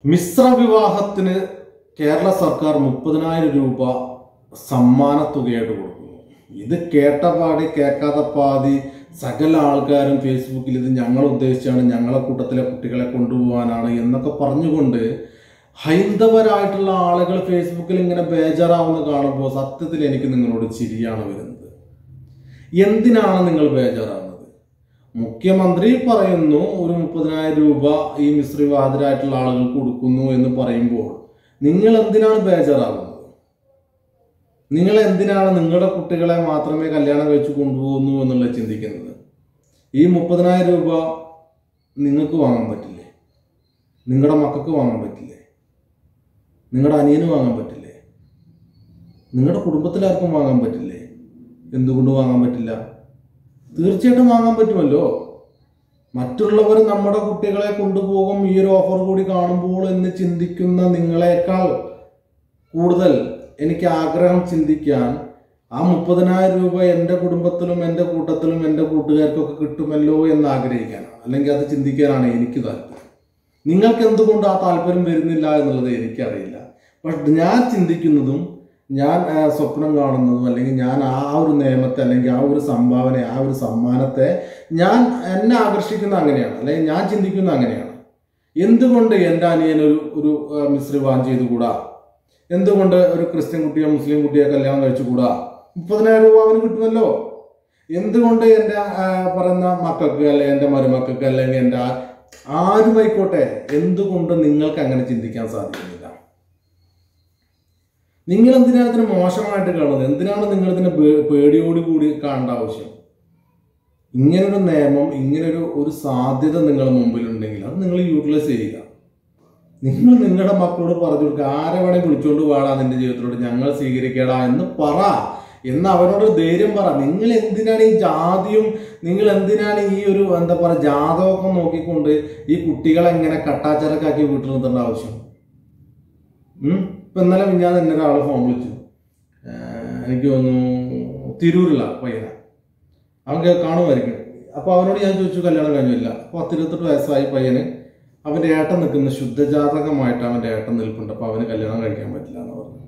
മിശ്ര വിവാഹത്തിന് കേരള സർക്കാർ മുപ്പതിനായിരം രൂപ സമ്മാന തുകയായിട്ട് കൊടുക്കുന്നു ഇത് കേട്ട പാടി കേൾക്കാത്ത പാതി സകല ആൾക്കാരും ഫേസ്ബുക്കിൽ ഇത് ഞങ്ങൾ ഉദ്ദേശിച്ചാണ് ഞങ്ങളെ കൂട്ടത്തിലെ കുട്ടികളെ കൊണ്ടുപോകാനാണ് എന്നൊക്കെ പറഞ്ഞുകൊണ്ട് ഹൈന്ദവരായിട്ടുള്ള ആളുകൾ ഫേസ്ബുക്കിൽ ഇങ്ങനെ ബേജാറാവുന്ന കാണുമ്പോൾ സത്യത്തിൽ എനിക്ക് നിങ്ങളോട് ചിരിയാണ് വരുന്നത് എന്തിനാണ് നിങ്ങൾ ബേജാറാവുന്നത് മുഖ്യമന്ത്രി പറയുന്നു ഒരു മുപ്പതിനായിരം രൂപ ഈ മിശ്രിവാദിരായിട്ടുള്ള ആളുകൾക്ക് കൊടുക്കുന്നു എന്ന് പറയുമ്പോൾ നിങ്ങൾ എന്തിനാണ് ബേജാറാകുന്നത് നിങ്ങൾ എന്തിനാണ് നിങ്ങളുടെ കുട്ടികളെ മാത്രമേ കല്യാണം കഴിച്ച് കൊണ്ടുപോകുന്നു എന്നുള്ളത് ചിന്തിക്കുന്നത് ഈ മുപ്പതിനായിരം രൂപ നിങ്ങൾക്ക് വാങ്ങാൻ പറ്റില്ലേ നിങ്ങളുടെ മക്കൾക്ക് വാങ്ങാൻ പറ്റില്ലേ നിങ്ങളുടെ അനിയന് വാങ്ങാൻ പറ്റില്ലേ നിങ്ങളുടെ കുടുംബത്തിലാർക്കും വാങ്ങാൻ പറ്റില്ലേ എന്തുകൊണ്ട് വാങ്ങാൻ പറ്റില്ല തീർച്ചയായിട്ടും വാങ്ങാൻ പറ്റുമല്ലോ മറ്റുള്ളവർ നമ്മുടെ കുട്ടികളെ കൊണ്ടുപോകും ഈ ഒരു ഓഫർ കൂടി കാണുമ്പോൾ എന്ന് ചിന്തിക്കുന്ന നിങ്ങളെക്കാൾ കൂടുതൽ എനിക്ക് ആഗ്രഹം ചിന്തിക്കാൻ ആ മുപ്പതിനായിരം രൂപ എൻ്റെ കുടുംബത്തിലും എൻ്റെ കൂട്ടത്തിലും എൻ്റെ കൂട്ടുകാർക്കൊക്കെ കിട്ടുമല്ലോ എന്ന് ആഗ്രഹിക്കാനാണ് അല്ലെങ്കിൽ അത് ചിന്തിക്കാനാണ് എനിക്ക് താല്പര്യം നിങ്ങൾക്ക് എന്തുകൊണ്ട് ആ താല്പര്യം വരുന്നില്ല എന്നുള്ളത് എനിക്കറിയില്ല പക്ഷെ ഞാൻ ചിന്തിക്കുന്നതും ഞാൻ ആ, സ്വപ്നം കാണുന്നതും അല്ലെങ്കിൽ ഞാൻ ആ ഒരു നിയമത്തെ അല്ലെങ്കിൽ ആ ഒരു സംഭാവന ആ ഒരു സമ്മാനത്തെ ഞാൻ എന്നെ ആകർഷിക്കുന്ന അങ്ങനെയാണ് അല്ലെങ്കിൽ ഞാൻ ചിന്തിക്കുന്ന അങ്ങനെയാണ് എന്തുകൊണ്ട് എൻ്റെ അനിയൻ ഒരു ഒരു ആ, മിശ്രിവാൻ ചെയ്തുകൂടാ എന്തുകൊണ്ട് ഒരു ക്രിസ്ത്യൻ കുട്ടിയോ മുസ്ലിം കുട്ടിയോ കല്യാണം കഴിച്ചുകൂടാ മുപ്പതിനായിരം രൂപ അവന് കിട്ടുമല്ലോ എന്തുകൊണ്ട് എൻ്റെ ആ, പറയുന്ന മക്കൾക്ക് അല്ലെങ്കിൽ എൻ്റെ മരുമക്കൾക്ക് അല്ലെങ്കിൽ എൻ്റെ ആ- ആരുമായിക്കോട്ടെ എന്തുകൊണ്ട് നിങ്ങൾക്ക് അങ്ങനെ ചിന്തിക്കാൻ സാധിക്കുന്നില്ല നിങ്ങൾ എന്തിനാണ് ഇതിനെ മോശമായിട്ട് കാണുന്നത് എന്തിനാണ് നിങ്ങൾ ഇതിനെ പേ- പേടിയോടുകൂടി കാണേണ്ട ആവശ്യം ഇങ്ങനൊരു നിയമം ഇങ്ങനൊരു ഒരു സാധ്യത നിങ്ങളുടെ മുമ്പിലുണ്ടെങ്കിൽ അത് നിങ്ങൾ യൂട്ടിലൈസ് ചെയ്യുക നിങ്ങൾ നിങ്ങളുടെ മക്കളോട് പറഞ്ഞു കൊടുക്കുക ആരെ വേണേ വിളിച്ചോണ്ട് വാടാ നിന്റെ ജീവിതത്തിലോട്ട് ഞങ്ങൾ സ്വീകരിക്കടാ എന്ന് പറ എന്ന് അവരോട് ധൈര്യം പറ നിങ്ങൾ എന്തിനാണ് ഈ ജാതിയും നിങ്ങൾ എന്തിനാണ് ഈ ഒരു എന്താ പറയുക ജാതകമൊക്കെ നോക്കിക്കൊണ്ട് ഈ കുട്ടികളെ എങ്ങനെ കട്ടാച്ചരക്കാക്കി വീട്ടിൽ നിർത്തേണ്ട ആവശ്യം ഉം? ഇപ്പൊ ഇന്നലെ ഞാൻ എന്നെ ഒരാൾ ഫോൺ വിളിച്ചു ഏഹ് എനിക്ക് തോന്നുന്നു തിരൂരില്ല പയ്യന അവൻ കേ- കാണുമായിരിക്കും അപ്പൊ അവനോട് ഞാൻ ചോദിച്ചു കല്യാണം കഴിഞ്ഞില്ല പത്തിരുപത്തെട്ട് വയസ്സായി പയ്യന് അവന്റെ ഏട്ടൻ നിൽക്കുന്ന ശുദ്ധജാതകമായിട്ട് അവന്റെ ഏട്ടൻ നിൽപ്പുണ്ട് അപ്പൊ അവന് കല്യാണം കഴിക്കാൻ പറ്റില്ല എന്ന് പറഞ്ഞു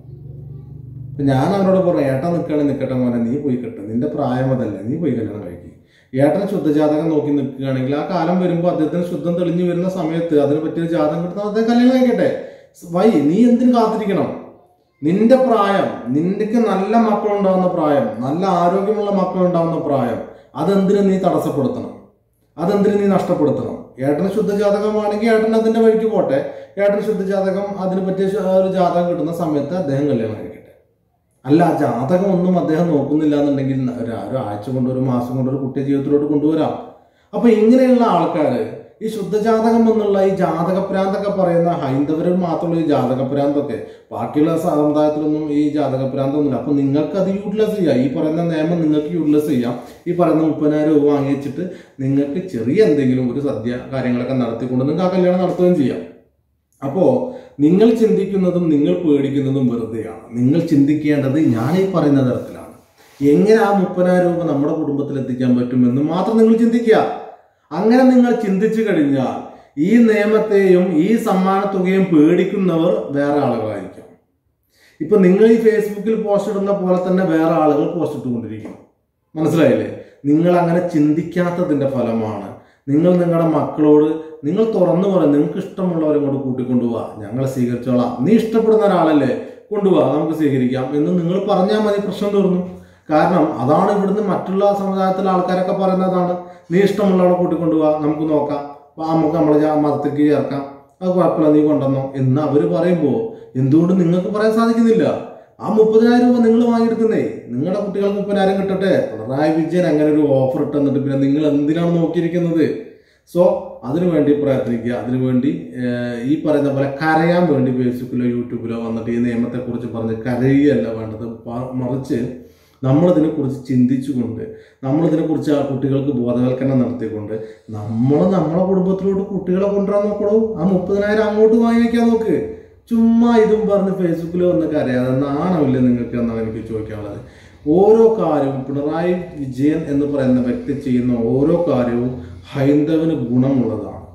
അപ്പൊ ഞാൻ അവനോട് പറഞ്ഞു ഏട്ടൻ നിൽക്കുകയാണെങ്കിൽ നിൽക്കട്ടെ മോനെ നീ പോയി കെട്ട് നിന്റെ പ്രായം അതല്ല നീ പോയി കല്യാണം കഴിക്കും ഏട്ടൻ ശുദ്ധജാതകം നോക്കി നിൽക്കുകയാണെങ്കിൽ ആ കാലം വരുമ്പോൾ അദ്ദേഹത്തിന് ശുദ്ധം തെളിഞ്ഞു വരുന്ന സമയത്ത് അതിന് പറ്റിയ ജാതകം കിട്ടുന്ന അദ്ദേഹം കല്യാണം കഴിക്കട്ടെ വൈ നീ എന്തിനു കാത്തിരിക്കണം നിന്റെ പ്രായം നിന്റെക്ക് നല്ല മക്കളുണ്ടാവുന്ന പ്രായം നല്ല ആരോഗ്യമുള്ള മക്കളുണ്ടാവുന്ന പ്രായം അതെന്തിനു നീ തടസ്സപ്പെടുത്തണം അതെന്തിനു നീ നഷ്ടപ്പെടുത്തണം ഏട്ടന് ശുദ്ധജാതകമാണെങ്കിൽ ഏട്ടൻ അതിന്റെ വഴിക്ക് പോട്ടെ ഏട്ടന് ശുദ്ധജാതകം അതിന് പറ്റിയ ശ- ഒരു ജാതകം കിട്ടുന്ന സമയത്ത് അദ്ദേഹം കല്യാണം കഴിക്കട്ടെ അല്ല ആ ജാതകം ഒന്നും അദ്ദേഹം നോക്കുന്നില്ല എന്നുണ്ടെങ്കിൽ ഒരു ഒരു ആഴ്ച കൊണ്ട് ഒരു മാസം കൊണ്ട് ഒരു കുട്ടിയെ ജീവിതത്തിലോട്ട് കൊണ്ടുവരാം അപ്പൊ ഇങ്ങനെയുള്ള ആൾക്കാര് ഈ ശുദ്ധജാതകം എന്നുള്ള ഈ ജാതകപ്രാന്തൊക്കെ പറയുന്ന ഹൈന്ദവരിൽ മാത്രമുള്ള ഈ ജാതകപ്രാന്തൊക്കെ ബാക്കിയുള്ള സമുദായത്തിലൊന്നും ഈ ജാതകപ്രാന്തൊന്നുമില്ല അപ്പൊ നിങ്ങൾക്ക് അത് യൂട്ടിലൈസ് ചെയ്യാം ഈ പറയുന്ന നിയമം നിങ്ങൾക്ക് യൂട്ടിലൈസ് ചെയ്യാം ഈ പറയുന്ന മുപ്പതിനായിരം രൂപ വാങ്ങി വെച്ചിട്ട് നിങ്ങൾക്ക് ചെറിയ എന്തെങ്കിലും ഒരു സദ്യ കാര്യങ്ങളൊക്കെ നടത്തിക്കൊണ്ട് നിങ്ങൾക്ക് ആ കല്യാണം നടത്തുകയും ചെയ്യാം അപ്പോ നിങ്ങൾ ചിന്തിക്കുന്നതും നിങ്ങൾ പേടിക്കുന്നതും വെറുതെയാണ് നിങ്ങൾ ചിന്തിക്കേണ്ടത് ഞാൻ ഈ പറയുന്ന തരത്തിലാണ് എങ്ങനെ ആ മുപ്പതിനായിരം രൂപ നമ്മുടെ കുടുംബത്തിൽ എത്തിക്കാൻ പറ്റുമെന്ന് മാത്രം നിങ്ങൾ ചിന്തിക്കുക അങ്ങനെ നിങ്ങൾ ചിന്തിച്ചു കഴിഞ്ഞാൽ ഈ നിയമത്തെയും ഈ സമ്മാന തുകയും പേടിക്കുന്നവർ വേറെ ആളുകളായിരിക്കും ഇപ്പൊ നിങ്ങൾ ഈ ഫേസ്ബുക്കിൽ പോസ്റ്റ് ഇടുന്ന പോലെ തന്നെ വേറെ ആളുകൾ പോസ്റ്റ് ഇട്ടുകൊണ്ടിരിക്കും മനസ്സിലായില്ലേ നിങ്ങൾ അങ്ങനെ ചിന്തിക്കാത്തതിന്റെ ഫലമാണ് നിങ്ങൾ നിങ്ങളുടെ മക്കളോട് നിങ്ങൾ തുറന്നു പറയും നിങ്ങൾക്ക് ഇഷ്ടമുള്ളവരെ കൊണ്ട് കൂട്ടിക്കൊണ്ടുപോവാ ഞങ്ങളെ സ്വീകരിച്ചോളാം നീ ഇഷ്ടപ്പെടുന്ന ഒരാളല്ലേ കൊണ്ടുപോവാ നമുക്ക് സ്വീകരിക്കാം എന്ന് നിങ്ങൾ പറഞ്ഞാൽ മതി പ്രശ്നം തീർന്നു കാരണം അതാണ് ഇവിടുന്ന് മറ്റുള്ള സമുദായത്തിലെ ആൾക്കാരൊക്കെ പറയുന്നതാണ് നീ ഇഷ്ടമുള്ളവളെ കൂട്ടിക്കൊണ്ടുപോവാ നമുക്ക് നോക്കാം അപ്പൊ നമുക്ക് നമ്മളെ ജാ- മതത്തിലേക്ക് ചേർക്കാം അത് കുഴപ്പമില്ല നീ കൊണ്ടുവന്നോ എന്ന് അവര് പറയുമ്പോൾ എന്തുകൊണ്ട് നിങ്ങൾക്ക് പറയാൻ സാധിക്കുന്നില്ല ആ മുപ്പതിനായിരം രൂപ നിങ്ങൾ വാങ്ങിയെടുക്കുന്നേ നിങ്ങളുടെ കുട്ടികൾക്ക് മുപ്പതിനായിരം കിട്ടട്ടെ പിണറായി വിജയൻ അങ്ങനെ ഒരു ഓഫർ ഇട്ടെന്നിട്ട് പിന്നെ നിങ്ങൾ എന്തിനാണ് നോക്കിയിരിക്കുന്നത് സോ അതിനുവേണ്ടി പ്രയത്നിക്കുക അതിനുവേണ്ടി ഏഹ്, ഈ പറയുന്ന പോലെ കരയാൻ വേണ്ടി ഫേസ്ബുക്കിലോ യൂട്യൂബിലോ വന്നിട്ട് ഈ നിയമത്തെക്കുറിച്ച് പറഞ്ഞ് കരയുകയല്ല വേണ്ടത് പ- മറിച്ച് നമ്മളിതിനെക്കുറിച്ച് ചിന്തിച്ചുകൊണ്ട് നമ്മളിതിനെക്കുറിച്ച് ആ കുട്ടികൾക്ക് ബോധവൽക്കരണം നടത്തിക്കൊണ്ട് നമ്മൾ നമ്മളെ കുടുംബത്തിലോട്ട് കുട്ടികളെ കൊണ്ടുവരാൻ നോക്കണോ ആ മുപ്പതിനായിരം അങ്ങോട്ട് വാങ്ങി വയ്ക്കാൻ നോക്ക് ചുമ്മാ ഇതും പറഞ്ഞ് ഫേസ്ബുക്കിൽ വന്ന് കരയാതെ നാണമില്ല നിങ്ങൾക്ക് എന്നാണ് എനിക്ക് ചോദിക്കാനുള്ളത് ഓരോ കാര്യവും പിണറായി വിജയൻ എന്ന് പറയുന്ന വ്യക്തി ചെയ്യുന്ന ഓരോ കാര്യവും ഹൈന്ദവന് ഗുണമുള്ളതാണ്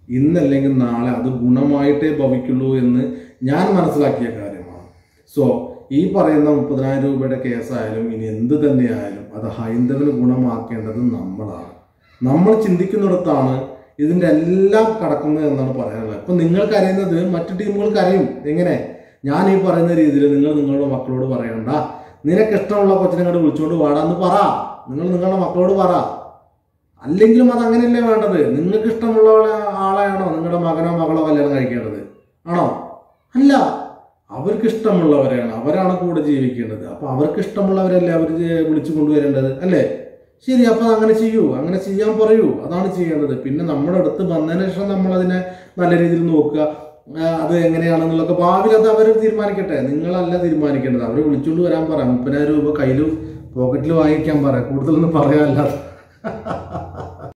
ഇന്നല്ലെങ്കിൽ നാളെ അത് ഗുണമായിട്ടേ ഭവിക്കുള്ളൂ എന്ന് ഞാൻ മനസ്സിലാക്കിയ കാര്യമാണ് സോ ഈ പറയുന്ന മുപ്പതിനായിരം രൂപയുടെ കേസായാലും ഇനി എന്ത് തന്നെയായാലും അത് ഹൈന്ദവന് ഗുണമാക്കേണ്ടത് നമ്മളാണ് നമ്മൾ ചിന്തിക്കുന്നിടത്താണ് ഇതിൻ്റെ എല്ലാം കടക്കുന്നത് എന്നാണ് പറയാനുള്ളത് ഇപ്പം നിങ്ങൾക്ക് അറിയുന്നത് മറ്റു ടീമുകൾക്ക് അറിയും എങ്ങനെ ഞാൻ ഈ പറയുന്ന രീതിയിൽ നിങ്ങൾ നിങ്ങളുടെ മക്കളോട് പറയണ്ട നിനക്ക് ഇഷ്ടമുള്ള കൊച്ചിനെ കണ്ട് വിളിച്ചുകൊണ്ട് വാടാന്ന് പറ നിങ്ങൾ നിങ്ങളുടെ മക്കളോട് പറ അല്ലെങ്കിലും അത് അങ്ങനെയല്ലേ വേണ്ടത് നിങ്ങൾക്ക് ഇഷ്ടമുള്ള ആളെയാണോ നിങ്ങളുടെ മകനോ മകളോ കല്യാണം കഴിക്കേണ്ടത് ആണോ അല്ല അവർക്ക് ഇഷ്ടമുള്ളവരെയാണ് അവരാണ് കൂടെ ജീവിക്കേണ്ടത് അപ്പൊ അവർക്ക് ഇഷ്ടമുള്ളവരല്ലേ അവർ വിളിച്ചു കൊണ്ടുവരേണ്ടത് അല്ലേ ശരി അപ്പൊ അങ്ങനെ ചെയ്യൂ അങ്ങനെ ചെയ്യാൻ പറയൂ അതാണ് ചെയ്യേണ്ടത് പിന്നെ നമ്മുടെ അടുത്ത് വന്നതിന് ശേഷം നമ്മൾ അതിനെ നല്ല രീതിയിൽ നോക്കുക ആ, അത് എങ്ങനെയാണെന്നുള്ളതൊക്കെ ഭാവിയിൽ അത് അവർ തീരുമാനിക്കട്ടെ നിങ്ങളല്ല തീരുമാനിക്കേണ്ടത് അവർ വിളിച്ചുകൊണ്ട് വരാൻ പറ മുപ്പതിനായിരം രൂപ കയ്യിൽ പോക്കറ്റിൽ വാങ്ങിക്കാൻ പറ കൂടുതലൊന്നും പറയാനല്ലാതെ